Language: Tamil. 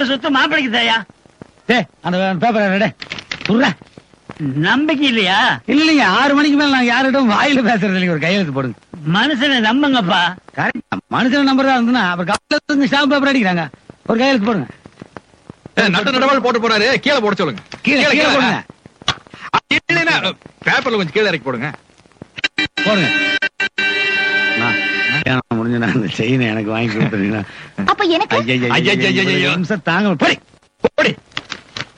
சொத்து மாப்பிளைக்கு தாயா டேய் அந்த பேப்பர் ரெடே புர்றா நம்பிக்கை இல்லையா இல்லைங்க ஆறு மணிக்கு மேல நாங்க யாரிடம் வாயில பேசுறது இல்லைங்க ஒரு கையெழுத்து போடுங்க மனுஷனை நம்புங்கப்பா கரெக்ட் மனுஷன் நம்பர் தான் இருந்துன்னா அப்புறம் கப்பல ஸ்டாம்ப் பேப்பர் அடிக்கிறாங்க ஒரு கையெழுத்து போடுங்க ஏய், நட்ட நடவாள் போட்டு போறாரு கீழே போட சொல்லுங்க கீழே கீழே போடுங்க ஆ, இல்லைன்னா பேப்பர்ல கொஞ்சம் கீழே இறக்கி போடுங்க போடுங்க நான், ஏன் முடிஞ்ச நான் இந்த செயினை எனக்கு வாங்கி கொடுத்துருக்கீங்களா அப்ப எனக்கு ஐயா ஐயையையையோ. நிமிஷம் தாங்க போடி